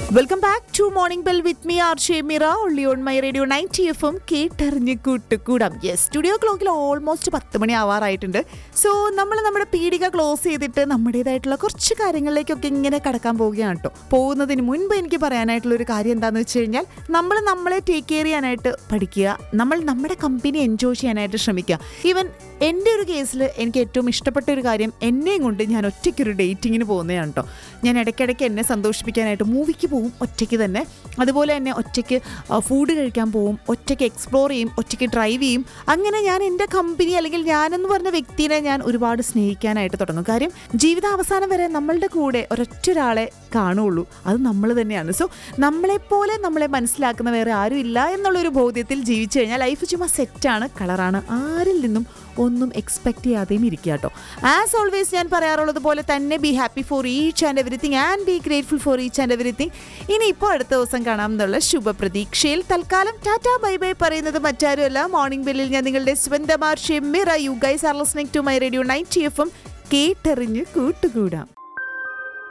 welcome back to morning bell with me R Shemira only on my radio ninety F M കേട്ടറിഞ്ഞ് കൂട്ടുകൂടാം yes studio ക്ലോക്കിൽ almost പത്ത് മണി ആവാറായിട്ടുണ്ട് so നമ്മൾ നമ്മുടെ പീടിക ക്ലോസ് ചെയ്തിട്ട് നമ്മുടേതായിട്ടുള്ള കുറച്ച് കാര്യങ്ങളിലേക്കൊക്കെ ഇങ്ങനെ കടക്കാൻ പോവുകയാണ് കേട്ടോ പോകുന്നതിന് മുൻപ് എനിക്ക് പറയാനായിട്ടുള്ള ഒരു കാര്യം എന്താണെന്ന് വെച്ച് കഴിഞ്ഞാൽ നമ്മൾ നമ്മളെ ടേക്ക് കെയർ ചെയ്യാനായിട്ട് പഠിക്കുക നമ്മൾ നമ്മുടെ കമ്പനി എൻജോയ് ചെയ്യാനായിട്ട് ശ്രമിക്കുക ഈവൻ എൻ്റെ ഒരു കേസിൽ എനിക്ക് ഏറ്റവും ഇഷ്ടപ്പെട്ട ഒരു കാര്യം എന്നെയും കൊണ്ട് ഞാൻ ഒറ്റയ്ക്കൊരു ഡേറ്റിങ്ങിന് പോകുന്നതാണ് കേട്ടോ ഞാൻ ഇടയ്ക്കിടയ്ക്ക് എന്നെ സന്തോഷിപ്പിക്കാനായിട്ട് മൂവിക്ക് പോവും ഒറ്റയ്ക്ക് തന്നെ അതുപോലെ തന്നെ ഒറ്റയ്ക്ക് ഫുഡ് കഴിക്കാൻ പോവും ഒറ്റയ്ക്ക് എക്സ്പ്ലോർ ചെയ്യും ഒറ്റയ്ക്ക് ഡ്രൈവ് ചെയ്യും അങ്ങനെ ഞാൻ എൻ്റെ കമ്പനി അല്ലെങ്കിൽ ഞാനെന്ന് പറഞ്ഞ വ്യക്തിനെ ഞാൻ ഒരുപാട് സ്നേഹിക്കാനായിട്ട് തുടങ്ങും കാര്യം ജീവിതാവസാനം വരെ നമ്മളുടെ കൂടെ ഒരൊറ്റ ഒരാളെ കാണുള്ളൂ അത് നമ്മൾ തന്നെയാണ് സോ നമ്മളെപ്പോലെ നമ്മളെ മനസ്സിലാക്കുന്ന വേറെ ആരും ഇല്ല എന്നുള്ളൊരു ബോധ്യത്തിൽ ജീവിച്ചു കഴിഞ്ഞാൽ ലൈഫ് ചുമ്മാ സെറ്റാണ് കളറാണ് ആരിൽ നിന്നും ഒന്നും എക്സ്പെക്ട് ചെയ്യാതെയും ഇരിക്കുക കേട്ടോ ആസ് ഓൾവേസ് ഞാൻ പറയാറുള്ളത് പോലെ തന്നെ be happy for each and everything and be grateful for each and everything ഇനി ഇപ്പോൾ അടുത്ത ദിവസം കാണാം എന്നുള്ള ശുഭപ്രതീക്ഷയിൽ തൽക്കാലം ടാറ്റ ബൈ ബൈ പറയുന്നത് മറ്റാരുമല്ല മോർണിംഗ് ബെല്ലിൽ ഞാൻ നിങ്ങളുടെ സ്വന്തമാർ Shemira you guys are listening to my radio ninety F M കേട്ടെറിഞ്ഞ് കൂട്ടുകൂടാം